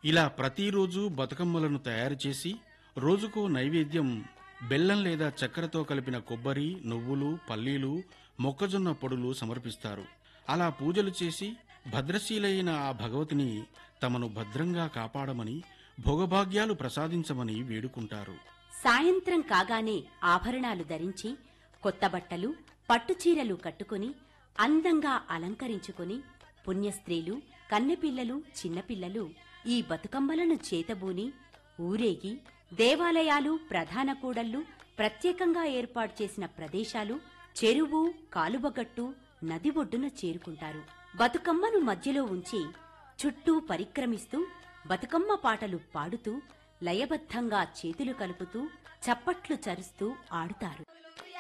ఇలా ప్రతిరోజు బతుకమ్మలను తయారు చేసి రోజుకో నైవేద్యం బెల్లం లేదా చక్కెరతో కలిపిన కొబ్బరి నువ్వులు పల్లీలు మొక్కజొన్న పొడులు సమర్పిస్తారు అలా పూజలు చేసి భద్రశీలైన ఆ భగవతిని తమను భద్రంగా కాపాడమని భోగభాగ్యాలు ప్రసాదించమని వేడుకుంటారు సాయంత్రం కాగానే ఆభరణాలు ధరించి కొత్త బట్టలు పట్టుచీరలు కట్టుకుని అందంగా అలంకరించుకుని పుణ్యస్త్రీలు కన్నెపిల్లలు చిన్నపిల్లలు ఈ బతుకమ్మలను చేతబూని ఊరేగి దేవాలయాలు ప్రధాన కూడళ్లు ప్రత్యేకంగా ఏర్పాటు చేసిన ప్రదేశాలు చెరువు కాలువగట్టు నది ఒడ్డున చేరుకుంటారు బతుకమ్మను మధ్యలో ఉంచి చుట్టూ పరిక్రమిస్తూ బతుకమ్మ పాటలు పాడుతూ లయబద్ధంగా చేతులు కలుపుతూ చప్పట్లు చరుస్తూ ఆడుతారు